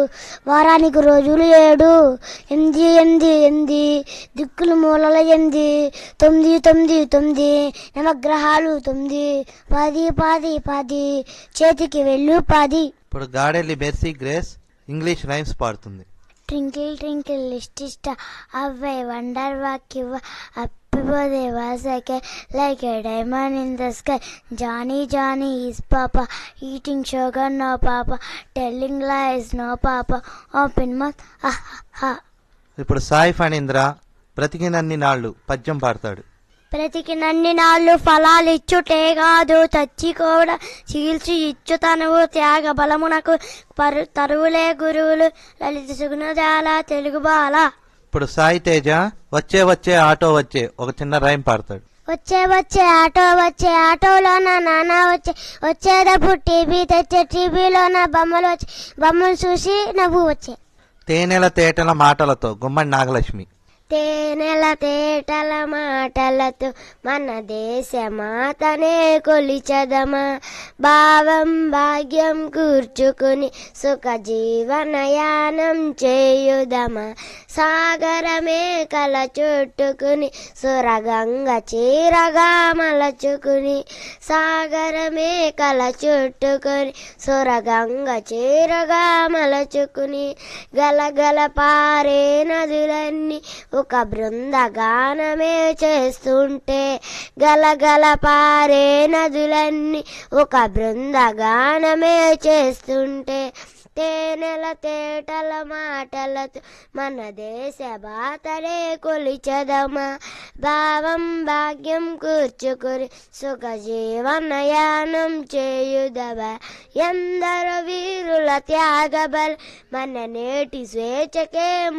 వారానికి రోజులు ఏడు ఎనిమిది ఎనిమిది ఎనిమిది దిక్కులు మూలల ఎనిమిది తొమ్మిది తొమ్మిది తొమ్మిది నవగ్రహాలు తొమ్మిది పది పది పది చేతికి వెళ్ళు పది ఇప్పుడు గాడెల్లి మెర్సీ గ్రేస్ ఇంగ్లీష్ రైమ్స్ పాడుతుంది ట్వింకిల్ ట్వింకిల్ లిస్ట్ star how I wonder what you are up above the వాసకే like a diamond in the sky Johnny Johnny yes papa eating sugar no papa telling lies no papa open mouth ఇప్పుడు సాయి ఫణీంద్ర బ్రతికినన్ని నాళ్ళు పద్యం పాడతాడు బ్రతికి నన్ని నాళ్ళు ఫలాలు ఇచ్చుటే కాదు చచ్చి కూడా చీల్చి ఇచ్చు తనువు త్యాగ బలమునకు పరు తరువులే గురువులు లలిత సుగుణజాల తెలుగు బాల ఇప్పుడు సాయి తేజ వచ్చే వచ్చే ఆటో వచ్చే ఒక చిన్న రైమ్ పాడతాడు వచ్చే వచ్చే ఆటో వచ్చే ఆటోలోన నాన్న వచ్చే వచ్చేటప్పుడు టీవీ తెచ్చే టీవీలోన బొమ్మలు వచ్చే బొమ్మలు చూసి నవ్వు వచ్చే తేనెల తేటల మాటలతో గుమ్మడి నాగలక్ష్మి తేనెల తేటల మాటలతో మన దేశ మాతనే కొలిచదమా భావం భాగ్యం కూర్చుకుని సుఖ జీవనయానం చేయుదమా సాగరమే కల చుట్టుకుని సురగంగ చీరగా మలచుకుని సాగరమే కల చుట్టుకుని సురగంగ చీరగా మలచుకుని గలగల పారే నదులన్నీ ఒక బృందగానమే చేస్తుంటే గలగల పారే నదులన్నీ ఒక బృందగానమే చేస్తుంటే తేనెల తేటల మాటలతో మన దేశ బాతరే కొలిచదమా భావం భాగ్యం కూర్చుకుని సుఖ జీవనయానం చేయుదవా ఎందరో వీరుల త్యాగబల్ మన నేటి స్వేచ్ఛకే